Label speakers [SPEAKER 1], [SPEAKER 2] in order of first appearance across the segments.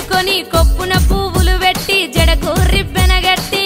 [SPEAKER 1] తీసుకొని కొప్పున పువ్వులు పెట్టి జడకు రిబ్బెన గట్టి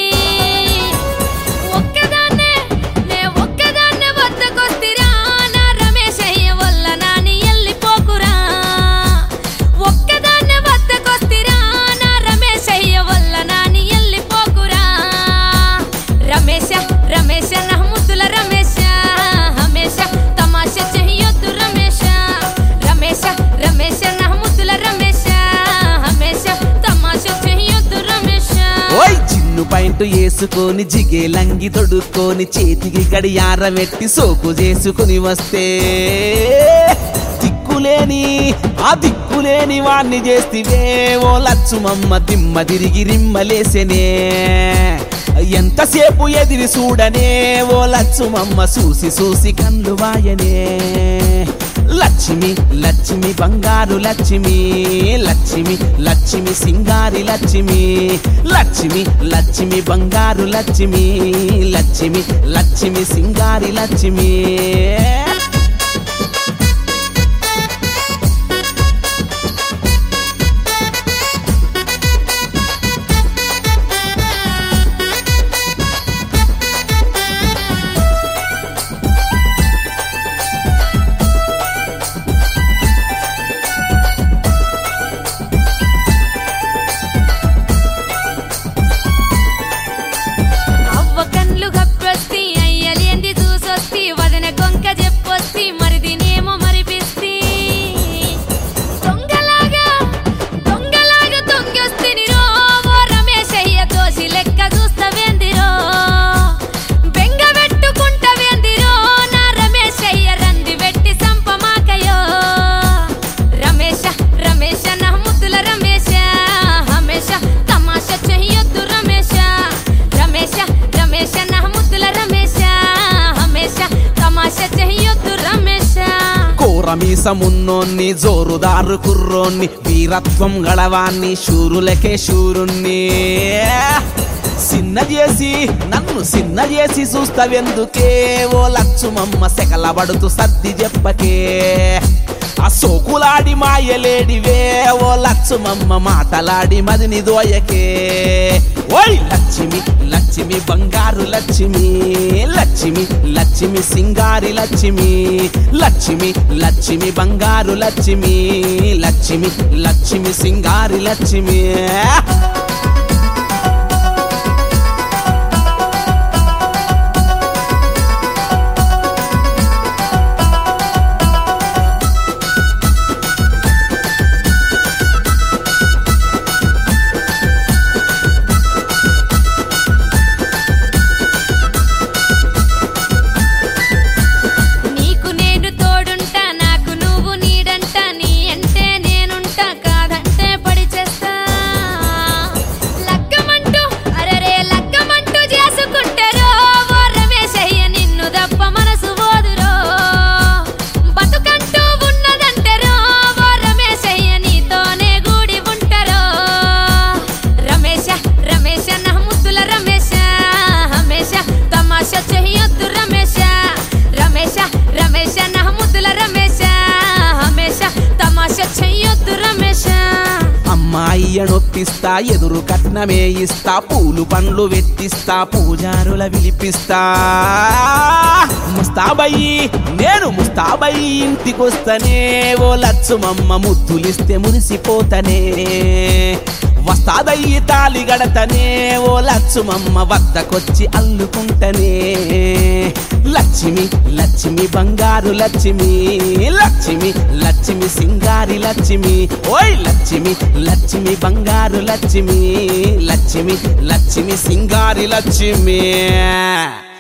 [SPEAKER 1] ఒక్కదాన్నే నే ఒక్కదాన్నే వద్దకొస్తిరా నా రమేశయ్య వల్ల నాని ఎల్లిపోకురా ఒక్కదాన్నే వద్దకొస్తిరా నా రమేశయ్య వల్ల నాని ఎల్లిపోకురా రమేశ రమేశ నా ముద్దుల రమేశ హమేశ తమాష చెయ్యొద్దు రమేశ రమేశ రమేశ నా ముద్దుల రమేశ హమేశ తమాష చెయ్యొద్దు రమేశ
[SPEAKER 2] ఓయ్ చిన్ను పాయింట్ వేసుకొని జిగే లంగి తొడుక్కొని చేతికి గడియారం ఎట్టి సోకు చేసుకుని వస్తే దిక్కులేని ఆ దిక్కులేని వాణ్ణి చేస్తివే ఓ లచ్చుమమ్మ దిమ్మ తిరిగి రిమ్మలేసెనే ఎంతసేపు ఎదిరి చూడనే ఓ లచ్చుమమ్మ చూసి చూసి కళ్ళు వాయనే లక్ష్మి లక్ష్మి బంగారు లక్ష్మి లక్ష్మి లక్ష్మి సింగారి లక్ష్మి లక్ష్మి లక్ష్మి బంగారు లక్ష్మి లక్ష్మి లక్ష్మి సింగారి లక్ష్మి
[SPEAKER 1] అవ్వ కన్లు గప్పొస్తి అయ్యలేంది చూసొస్తి వదన కొంక చెప్పొస్తి మరిదినేమో మరిపిస్తి దొంగలాగా దొంగలాగా దొంగొస్తిని రో ఓ రమేశయ్య దోషి లెక్క చూస్తవేందిరో బెంగ పెట్టుకుంటవేందిరో నా రమేశయ్య రంది పెట్టి సంపమాకయో రమేశ రమేశ నా ముద్దుల రమేశ హమేశ తమాష చెయ్యొద్దు రమేశ రమేశ రమేశ నా ముద్దుల రమేశ హమేశ తమాష చెయ్యొద్దు రమేశ
[SPEAKER 2] కోరమీసమున్నోన్ని జోరుదారు కుర్రోన్ని వీరత్వం గడవాన్ని శూరులకే శూరుణ్ణి సిన్న చేసి నన్ను సిన్న చేసి చూస్తావెందుకే ఓ లచ్చుమమ్మ సెకలబడుతూ సర్ది చెప్పకే ఆ సోకులాడి మాయలేడివే ఓ లచ్చుమమ్మ మాటలాడి మదిని దోయకే ఓయ్ లక్ష్మి లక్ష్మి బంగారు లక్ష్మి లక్ష్మి లక్ష్మి సింగారి లక్ష్మి లక్ష్మి లక్ష్మి బంగారు లక్ష్మి లక్ష్మి లక్ష్మి సింగారి లక్ష్మి
[SPEAKER 1] నీకు నేను తోడుంటా నాకు నువ్వు నీడంట నీ అంటే నేనుంటా కాదంటే పడి చేస్తా లగ్గమంటూ అరరే లగ్గమంటూ చేసుకుంటారో ఓ రమేశయ్య నిన్ను దప్ప మనసు పోదురో బతుకంటూ ఉన్నదంటారో ఓ రమేశయ్య నీతోనే గూడి ఉంటారో రమేశ రమేశ నా ముద్దుల రమేశ హమేశ తమాషా చెయ్యొద్దు రమేశ రమేశ రమేశ నా ముద్దుల రమేశ హమేశ తమాషా చెయ్యొద్దు రమేశ
[SPEAKER 2] అమ్మాయి నొప్పిస్తా ఎదురు కట్నమే ఇస్తా పూలు పండ్లు వెట్టిస్తా పూజారుల విలిపిస్తా ముస్తాబయ్యి నేను ముస్తాబయ్యి ఇంటికొస్తనే ఓ లచ్చుమమ్మ ముద్దులిస్తే మురిసిపోతనే వస్తాదయ్యి తాలి గడతనే ఓ లచ్చుమమ్మ వద్దకొచ్చి అల్లుకుంటనే లక్ష్మి లక్ష్మి బంగారు లక్ష్మి లక్ష్మి లక్ష్మి సింగారి లక్ష్మి ఓయ్ లక్ష్మి లక్ష్మి బంగారు లక్ష్మి లక్ష్మి లక్ష్మి సింగారి లక్ష్మి